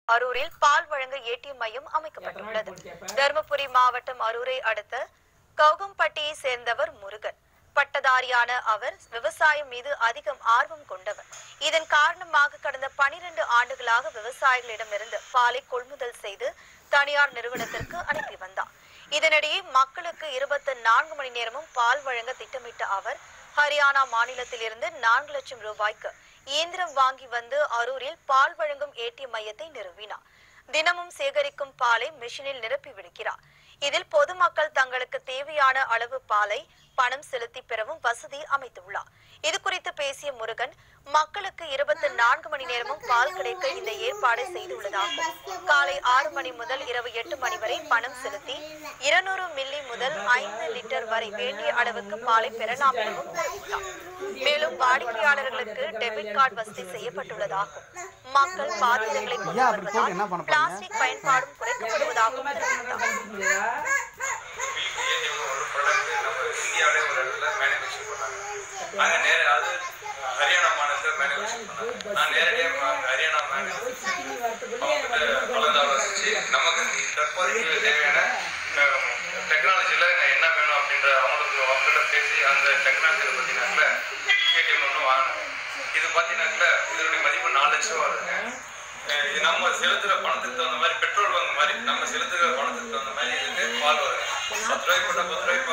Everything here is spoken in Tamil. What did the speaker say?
அரூரில் பால் வழங்க ஏடிஎம் மையம் அமைக்கப்பட்டுள்ளது தருமபுரி மாவட்டம் அரூரை அடுத்த கௌகம்பட்டியை சேர்ந்தவர் முருகன் பட்டதாரியான அவர் விவசாயம் மீது அதிகம் ஆர்வம் கொண்டவர் இதன் காரணமாக கடந்த பனிரெண்டு ஆண்டுகளாக விவசாயிகளிடமிருந்து பாலை கொள்முதல் செய்து தனியார் நிறுவனத்திற்கு அனுப்பி வந்தார் இதனிடையே மக்களுக்கு இருபத்தி நான்கு மணி நேரமும் பால் வழங்க திட்டமிட்ட அவர் ஹரியானா மாநிலத்தில் இருந்து நான்கு லட்சம் ரூபாய்க்கு இயந்திரம் வாங்கி வந்து அரூரில் பால் வழங்கும் ஏடிஎம் மையத்தை நிறுவினார் தினமும் சேகரிக்கும் பாலை மிஷினில் நிரப்பி விடுகிறார் இதில் பொதுமக்கள் தங்களுக்கு தேவையான அளவு பாலை பணம் செலுத்தி பெறவும் வசதி அமைத்துள்ளார் இது குறித்து பேசிய முருகன் மக்களுக்கு இருபத்தி நான்கு மணி நேரமும் பால் கிடைக்க இந்த ஏற்பாடை செய்துள்ளதாகவும் காலை ஆறு மணி முதல் இரவு எட்டு மணி வரை பணம் செலுத்தி இருநூறு மில்லி முதல் ஐந்து லிட்டர் வரை வேண்டிய அளவுக்கு பாலை பெறலாம் எனவும் தெரிவித்தார் மேலும் வாடிக்கையாளர்களுக்கு டெபிட் கார்டு வசதி செய்யப்பட்டுள்ளதாகவும் மக்கள் பாத்திரங்களை கொண்டு ஐயா, அப்படி போட்டு என்ன பண்ண வருவதால் பிளாஸ்டிக் பயன்பாடும் குறைக்கப்படுவதாகவும் தெரிவித்தார் மில்க் ஏடிஎம் ஒரு ப்ராடக்ட் நம்ம இந்தியாவிலே ஒரு இடத்துல மேனுஃபேக்சர் பண்ணாங்க அங்கே நேர அது ஹரியானா மாநிலத்தில் மேனுஃபேக்சர் பண்ணாங்க நான் நேரடியாக அங்கே ஹரியானா மேனுஃபேக்சர் அவங்ககிட்ட கலந்தாலோசிச்சு நமக்கு இந்த தற்போதைக்கு தேவையான டெக்னாலஜியில் என்ன வேணும் அப்படின்ற அவங்களுக்கு அவங்ககிட்ட பேசி அந்த டெக்னாலஜியில் பார்த்தீங்கன்னாக்கல ஏடிஎம் ஒன்று வாங்கினேன் இது பார்த்தீங்கன்னாக்கல இதனுடைய மதிப்பு நாலு லட்சம் ரூபா வருங்க அஹ் இது நம்ம செலுத்துற பணத்துக்கு தகுந்த மாதிரி பெட்ரோல் பங்க் மாதிரி நம்ம செலுத்துகிற பணத்துக்கு தகுந்த மாதிரி இதுக்கு பால் வருங்க பத்து ரூபாய்க்கு போட்டால் பத்து ரூபாய்க்கு